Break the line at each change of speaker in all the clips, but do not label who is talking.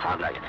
ಹಾಗಾಗಿದೆ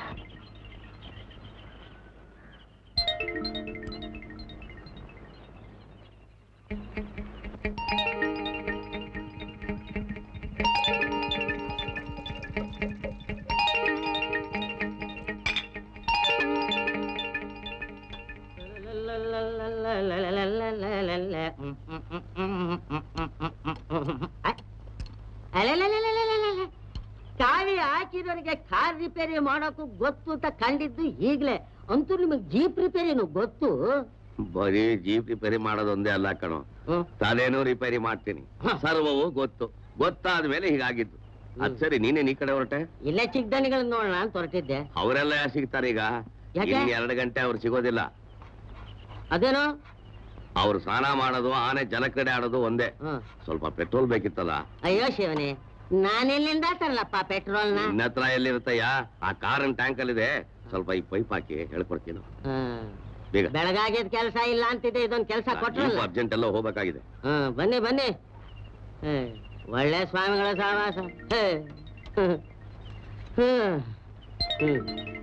ಅಲೆಲೆಲೆಲೆಲೆಲೆಲೆಲೆ. ಚಾವಿ ಹಾಕಿದವರಿಗೆ car repair ಮಾಡೋಕು ಗೊತ್ತು ಅಂತ ಕಂಡಿದ್ದು ಈಗ್ಲೇ ಅಂತೂ ನಿಮಗ್ ಜೀಪ್ ರಿಪೇರಿನು ಗೊತ್ತು
ಬರೀ ಜೀಪ್ ರಿಪೇರಿ ಮಾಡೋದೊಂದೇ ಅಲ್ಲ ಕಣೋ
ಹ್ಮ್.
ತಲೆನೂ ರಿಪೇರಿ ಮಾಡ್ತೀನಿ
ಹ.
ಸರ್ವವು ಗೊತ್ತು ಗೊತ್ತಾದ್ಮೇಲೆ ಹೀಗಾಗಿದ್ದು ಅದ್ ಸರಿ ನೀನೇನ್ ಈ ಕಡೆ ಹೊರಟೆ
ಇಲ್ಲೇ ಚಿಕ್ಕದಣಿಗಳನ್ನ ನೋಡೋಣ ಅಂತ ಹೊರಟಿದ್ದೆ
ಅವರೆಲ್ಲ ಯಾರ್ ಸಿಗ್ತಾರೆ ಈಗ
ಯಾಕೆ?
ಇನ್ ಎರಡು ಗಂಟೆ ಅವ್ರು ಸಿಗೋದಿಲ್ಲ
ಅದೇನೋ
ಅವ್ರು ಸ್ನಾನ ಮಾಡೋದು ಆನೆ ಜಲಕ್ರೀಡೆ ಆಡೋದು ಒಂದೇ
ಹ್ಮ್.
ಸ್ವಲ್ಪ ಪೆಟ್ರೋಲ್ ಬೇಕಿತ್ತಲ್ಲ
ಅಯ್ಯೋ ಶಿವನೇ ನಾನೆಲ್ಲಿಂದ ತರಲಪ್ಪ ಪೆಟ್ರೋಲ್ನ
ನಿನ್ನ ಹತ್ರ ಎಲ್ಲಿರುತ್ತಯ್ಯ ಆ ಕಾರಿನ ಟ್ಯಾಂಕ್ ಅಲ್ಲಿದೆ ಸ್ವಲ್ಪ ಈ ಪೈಪ್ ಹಾಕಿ ಹೇಳ್ಕೊಡ್ತೀನಿ
ಹ್ಮ್.
ಬೇಗ
ಬೆಳಗಾಗಿದ್ ಕೆಲಸ ಇಲ್ಲ ಅಂತಿದೆ ಇದೊಂದ್ ಕೆಲಸ ಕೊಟ್ರಲ್ಲ
ಅರ್ಜೆಂಟ್ ಎಲ್ಲ ಹೋಗ್ಬೇಕಾಗಿದೆ
ಹ್ಮ್ ಬನ್ನಿ ಬನ್ನಿ ಹ್ಮ್. ಒಳ್ಳೆ ಸ್ವಾಮಿಗಳ ಸಹವಾಸ ಹ್ಮ್. ಹ್ಮ್. ಹ್ಮ್. ಹ್ಮ್.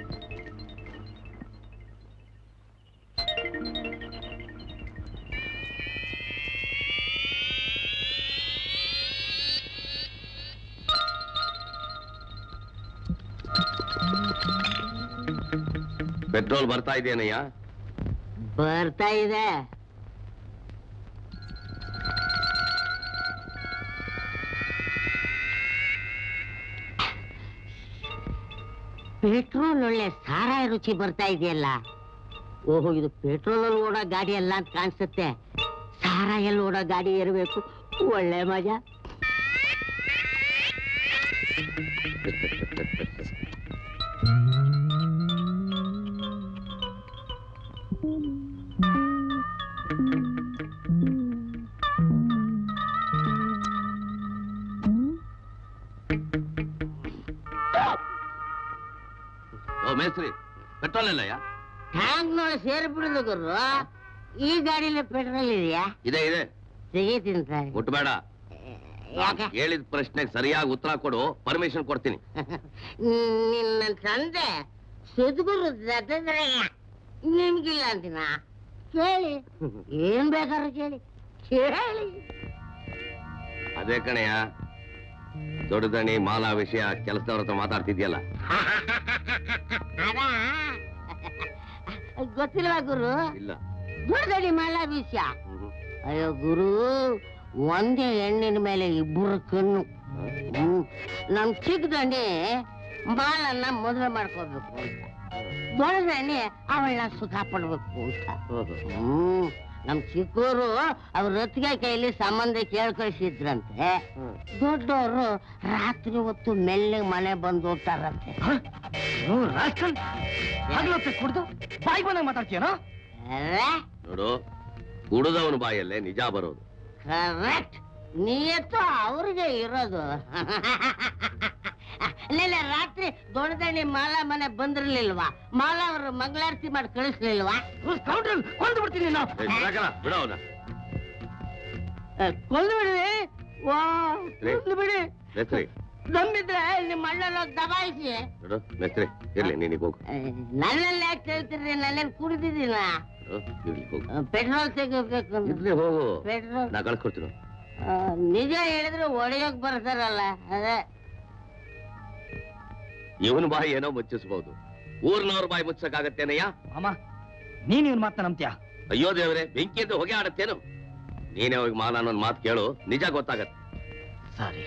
ಪೆಟ್ರೋಲ್ ಬರ್ತಾ ಇದೆಯೇನಯ್ಯ
ಬರ್ತಾ ಇದೆ ಪೆಟ್ರೋಲ್ ಒಳ್ಳೆ ಸಾರಾಯಿ ರುಚಿ ಬರ್ತಾ ಇದೆಯಲ್ಲ ಓಹೋ ಇದು ಪೆಟ್ರೋಲ್ ಅಲ್ಲಿ ಓಡೋ ಗಾಡಿ ಅಲ್ಲ ಅಂತ ಕಾಣಿಸುತ್ತೆ ಸಾರಾಯಲ್ಲಿ ಓಡೋ ಗಾಡಿ ಇರಬೇಕು ಒಳ್ಳೆ ಮಜಾ
ಓ ಮೇಸ್ತ್ರಿ ಪೆಟ್ರೋಲ್ ಎಲ್ಲಯ್ಯ
ಟ್ಯಾಂಕ್ ನೋಡಿ ಸೇರ್ಬಿಡುದು ಗುರು ಈ ಗಾಡಿಲಿ ಪೆಟ್ರೋಲ್ ಇದೆಯಾ
ಇದೆ ಇದೆ
ತೆಗಿತೀನಿ ಸರ್
ಮುಟ್ಬೇಡ
ಯಾಕೆ
ಹೇಳಿದ ಪ್ರಶ್ನೆಗೆ ಸರಿಯಾಗಿ ಉತ್ತರ ಕೊಡು ಪರ್ಮಿಷನ್ ಕೊಡ್ತೀನಿ
ನಿನ್ನ ತಂದೆ ಸದ್ಗುರು ದತ್ತದ್ರಯ್ಯ ನಿಮ್ಗಿಲ್ಲ ಅಂತೀನ ಕೇಳಿ ಏನ್ ಬೇಕಾದ್ರೂ ಕೇಳಿ ಕೇಳಿ
ಅದೇ ಕಣಯ್ಯ ದೊಡ್ಡದಣಿ ಮಾಲಾ ವಿಷಯ ಕೆಲಸದವ್ರ ಹತ್ರ ಮಾತಾಡ್ತಿದ್ಯಲ್ಲ
ಅದಾ? ಗೊತ್ತಿಲ್ವಾ ಗುರು
ಇಲ್ಲ
ದೊಡ್ಡದಡಿ ಮಾಲ ವಿಷಯ
ಹ್ಮ್.
ಅಯ್ಯೋ ಗುರು ಒಂದೇ ಹೆಣ್ಣಿನ ಮೇಲೆ ಇಬ್ಬರು ಕಣ್ಣು ಹ್ಮ್. ನಮ್ ಚಿಕ್ಕದಣ್ಣಿ ಮಾಲನ್ನ ಮದುವೆ ಮಾಡ್ಕೋಬೇಕು ಅಂತ ದೊಡ್ಡದಣ್ಣಿ ಅವಳನ್ನ ಸುಖ ಪಡ್ಬೇಕು ಅಂತ
ಹೌದು.
ಹ್ಮ್ ನಮ್ ಚಿಕ್ಕವರು ಅವ್ರ ರತ್ತಿಗೆ ಕೈಲಿ ಸಂಬಂಧ ಕೇಳ್ ಕಳ್ಸಿದ್ರಂತೆ
ಹ್ಮ್.
ದೊಡ್ಡವರು ರಾತ್ರಿ ಹೊತ್ತು ಮೆಲ್ಲಗೆ ಮನೆ ಬಂದು ಹೋಗ್ತಾರಂತೆ
ಕುಡ್ದು ಬಾಯಿ ಬಂದಾಗ ಮಾತಾಡ್ತೀಯನೋ
ನೋಡು ಕುಡಿದವನ ಬಾಯಲ್ಲೇ ನಿಜ ಬರೋದು
ಕರೆಕ್ಟ್ ನಿಯತ್ತು ಅವ್ರಿಗೆ ಇರೋದು ನೆನ್ನೆ ರಾತ್ರಿ ದೊಡ್ಡದಣ್ಣಿ ಮಾಲಾ ಮನೆ ಬಂದಿರ್ಲಿಲ್ವಾ ಮಾಲಾ ಅವರು ಮಂಗಳಾರತಿ ಮಾಡಿ ಕಳಿಸ್ಲಿಲ್ವಾ
ಕೊಂದು ಬಿಡ್ತೀನಿ ನಾವು
ಏ, ಸುಧಾಕರ, ಬಿಡು ಅವ್ನ.
ಕೊಂದು ಬಿಡಿ ವಾ
ರೇ.
ಕೊಂದು ಬಿಡಿ
ಮೇಸ್ತ್ರಿ
ನಂಬಿದ್ರೆ ನಿಮ್ಮ ಅಣ್ಣನ ದಬಾಯಿಸಿ
ನೋಡು ಮೇಸ್ತ್ರಿ ಇರ್ಲಿ ನೀನಿಗೆ ಹೋಗು
ನನ್ನಲ್ಲಿ ಯಾಕೆ ಹೇಳ್ತೀರಿ ನನ್ನೇನು ಕುಡಿದಿದ್ದೀನ
ನೋಡು, ಇರ್ಲಿ ಹೋಗು
ಪೆಟ್ರೋಲ್ ತೆಗಿಬೇಕು ಅಂತ.
ಇರ್ಲಿ ಹೋಗು
ಪೆಟ್ರೋಲ್
ನಾ ಕಳ್ಸ್ಕೊಡ್ತೀನಿ
ಆ, ನಿಜ ಹೇಳಿದ್ರೆ ಒಡೆಯೋಕ್ ಬರ್ತಾರಲ್ಲ ಅದೇ
ಇವನ್ ಬಾಯಿ ಏನೋ ಮುಚ್ಚಿಸ್ಬಹುದು ಊರ್ನವ್ರ ಬಾಯಿ ಮುಚ್ಚಕ್ಕಾಗತ್ತೇನಯ್ಯ
ಅಮ್ಮ ನೀನ್ ಇವನ್ ಮಾತನ್ನ ನಂಬ್ತೀಯ
ಅಯ್ಯೋ ದೇವ್ರೆ ಬೆಂಕಿಯಿಂದ ಹೊಗೆ ಆಡತ್ತೇನು ನೀನೇ ಹೋಗಿ ಮಾನ ಅನ್ನೋ ಮಾತು ಕೇಳು ನಿಜ ಗೊತ್ತಾಗತ್ತೆ
ಸರಿ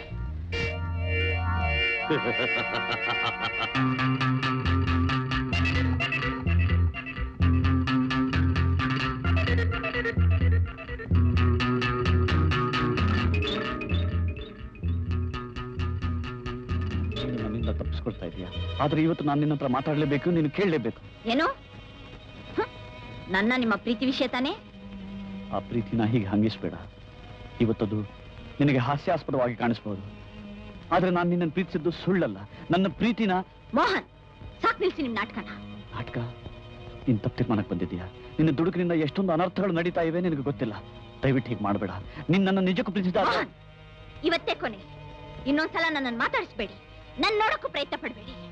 ನೀನು ನನ್ನಿಂದ ತಪ್ಪಿಸ್ಕೊಳ್ತಾ ಇದೀಯ ಆದ್ರೆ ಇವತ್ತು ನಾನು ನಿನ್ನ ಹತ್ರ ಮಾತಾಡ್ಲೇಬೇಕು ನೀನು ಕೇಳಲೇಬೇಕು
ಏನು ಹ? ನನ್ನ ನಿಮ್ಮ ಪ್ರೀತಿ ವಿಷಯ ತಾನೇ
ಆ ಪ್ರೀತಿನ ಹೀಗೆ ಹಂಗಿಸ್ಬೇಡ ಇವತ್ತದು ನಿನಗೆ ಹಾಸ್ಯಾಸ್ಪದವಾಗಿ ಕಾಣಿಸ್ಬೋದು ಆದ್ರೆ ನಾನು ನಿನ್ನನ್ನು ಪ್ರೀತಿಸಿದ್ದು ಸುಳ್ಳಲ್ಲ ನನ್ನ ಪ್ರೀತಿನ
ಮೋಹನ್ ಸಾಕ್ ನಿಲ್ಸಿ ನಿಮ್ ನಾಟಕನ
ನಾಟಕ ನೀನ್ ತಪ್ಪು ತೀರ್ಮಾನಕ್ಕೆ ಬಂದಿದ್ದೀಯಾ ನಿನ್ನ ದುಡುಕಿನಿಂದ ಎಷ್ಟೊಂದು ಅನರ್ಥಗಳು ನಡೀತಾ ಇವೆ ನಿನಗೆ ಗೊತ್ತಿಲ್ಲ ದಯವಿಟ್ಟು ಹೀಗೆ ಮಾಡಬೇಡ ನೀನ್ ನನ್ನ ನಿಜಕ್ಕೂ ಪ್ರೀತಿಸಿದ
ಮೋಹನ್ ಇವತ್ತೇ ಕೊನೆ ಇನ್ನೊಂದ್ಸಲ ನನ್ನನ್ನು ಮಾತಾಡಿಸ್ಬೇಡಿ ನನ್ ನೋಡಕ್ಕೂ ಪ್ರಯತ್ನ ಪಡ್ಬೇಡಿ